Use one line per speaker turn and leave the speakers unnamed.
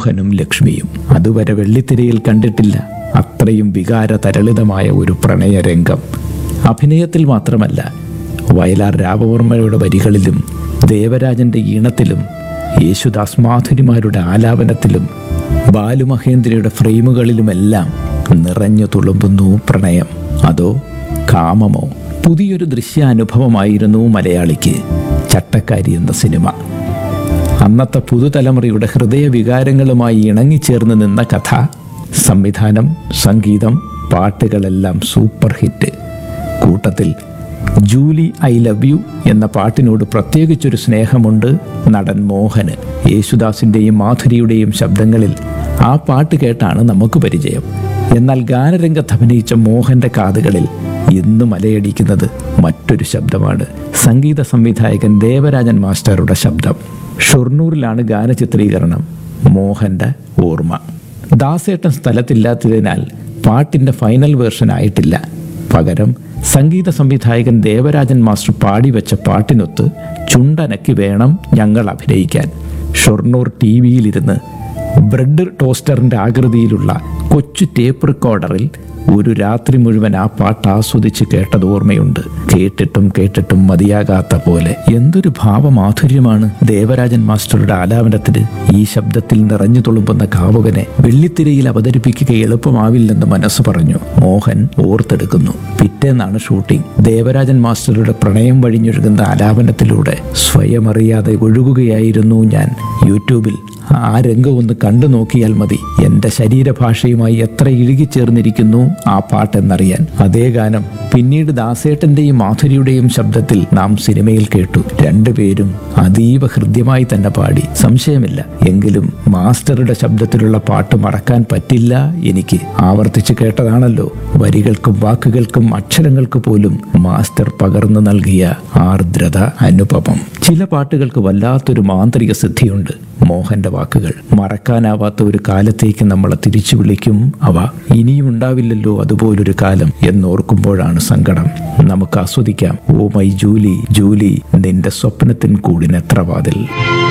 മോഹനും ലക്ഷ്മിയും അതുവരെ വെള്ളിത്തിരയിൽ കണ്ടിട്ടില്ല അത്രയും വികാര തരളിതമായ ഒരു പ്രണയരംഗം അഭിനയത്തിൽ മാത്രമല്ല വയലാർ രാമവർമ്മയുടെ വരികളിലും ദേവരാജന്റെ ഈണത്തിലും യേശുദാസ് മാധുരിമാരുടെ ആലാപനത്തിലും ബാലുമഹേന്ദ്രയുടെ ഫ്രെയിമുകളിലുമെല്ലാം നിറഞ്ഞു തുളുമ്പുന്നു പ്രണയം അതോ കാമമോ പുതിയൊരു ദൃശ്യാനുഭവമായിരുന്നു മലയാളിക്ക് ചട്ടക്കാരി എന്ന സിനിമ അന്നത്തെ പുതുതലമുറയുടെ ഹൃദയവികാരങ്ങളുമായി ഇണങ്ങിച്ചേർന്ന് നിന്ന കഥ സംവിധാനം സംഗീതം പാട്ടുകളെല്ലാം സൂപ്പർ ഹിറ്റ് കൂട്ടത്തിൽ ജൂലി ഐ ലവ് യു എന്ന പാട്ടിനോട് പ്രത്യേകിച്ചൊരു സ്നേഹമുണ്ട് നടൻ മോഹന് യേശുദാസിൻ്റെയും മാധുരിയുടെയും ശബ്ദങ്ങളിൽ ആ പാട്ട് കേട്ടാണ് നമുക്ക് പരിചയം എന്നാൽ ഗാനരംഗത്ത് അഭിനയിച്ച മോഹന്റെ കാതുകളിൽ ഇന്നും അലയടിക്കുന്നത് മറ്റൊരു ശബ്ദമാണ് സംഗീത സംവിധായകൻ ദേവരാജൻ മാസ്റ്ററുടെ ശബ്ദം ഷൊർണൂരിലാണ് ഗാനചിത്രീകരണം മോഹന്റെ ഓർമ്മ ദാസേട്ടൻ സ്ഥലത്തില്ലാത്തതിനാൽ പാട്ടിന്റെ ഫൈനൽ വേർഷൻ ആയിട്ടില്ല പകരം സംഗീത സംവിധായകൻ ദേവരാജൻ മാസ്റ്റർ പാടിവെച്ച പാട്ടിനൊത്ത് ചുണ്ടനക്കി വേണം ഞങ്ങൾ അഭിനയിക്കാൻ ഷൊർണൂർ ടി വിയിലിരുന്ന് ബ്രെഡ് ടോസ്റ്ററിന്റെ ആകൃതിയിലുള്ള കൊച്ചു ടേപ്പ് റെക്കോർഡറിൽ ഒരു രാത്രി മുഴുവൻ ആ പാട്ട് ആസ്വദിച്ച് കേട്ടത് ഓർമ്മയുണ്ട് കേട്ടിട്ടും കേട്ടിട്ടും മതിയാകാത്ത പോലെ എന്തൊരു ഭാവമാധുര്യമാണ് ദേവരാജൻ മാസ്റ്ററുടെ ആലാപനത്തിന് ഈ ശബ്ദത്തിൽ നിറഞ്ഞു തുളുമ്പുന്ന കാവുകനെ വെള്ളിത്തിരയിൽ അവതരിപ്പിക്കുക എളുപ്പമാവില്ലെന്ന് മനസ്സ് പറഞ്ഞു മോഹൻ ഓർത്തെടുക്കുന്നു പിറ്റേന്നാണ് ഷൂട്ടിംഗ് ദേവരാജൻ മാസ്റ്ററുടെ പ്രണയം വഴിഞ്ഞൊഴുകുന്ന ആലാപനത്തിലൂടെ സ്വയം അറിയാതെ ഒഴുകുകയായിരുന്നു ഞാൻ യൂട്യൂബിൽ ആ രംഗം ഒന്ന് കണ്ടു നോക്കിയാൽ മതി എന്റെ ശരീരഭാഷയുമായി എത്ര ഇഴുകിച്ചേർന്നിരിക്കുന്നു ആ പാട്ടെന്നറിയാൻ അതേ ഗാനം പിന്നീട് ദാസേട്ടന്റെയും മാധുരിയുടെയും ശബ്ദത്തിൽ നാം സിനിമയിൽ കേട്ടു രണ്ടുപേരും അതീവ ഹൃദ്യമായി തന്നെ പാടി സംശയമില്ല എങ്കിലും മാസ്റ്ററുടെ ശബ്ദത്തിലുള്ള പാട്ട് മറക്കാൻ പറ്റില്ല എനിക്ക് ആവർത്തിച്ച് കേട്ടതാണല്ലോ വരികൾക്കും വാക്കുകൾക്കും അക്ഷരങ്ങൾക്ക് പോലും മാസ്റ്റർ പകർന്നു നൽകിയ ആർദ്രത അനുപമം ചില പാട്ടുകൾക്ക് വല്ലാത്തൊരു മാന്ത്രിക സിദ്ധിയുണ്ട് മോഹന്റെ വാക്കുകൾ മറക്കാനാവാത്ത ഒരു കാലത്തേക്ക് നമ്മളെ തിരിച്ചു വിളിക്കും അവ ഇനിയും ഉണ്ടാവില്ലല്ലോ അതുപോലൊരു കാലം എന്നോർക്കുമ്പോഴാണ് സങ്കടം നമുക്ക് ആസ്വദിക്കാം ഓ മൈ ജൂലി ജൂലി നിന്റെ സ്വപ്നത്തിൻ കൂടിനെത്ര വാതിൽ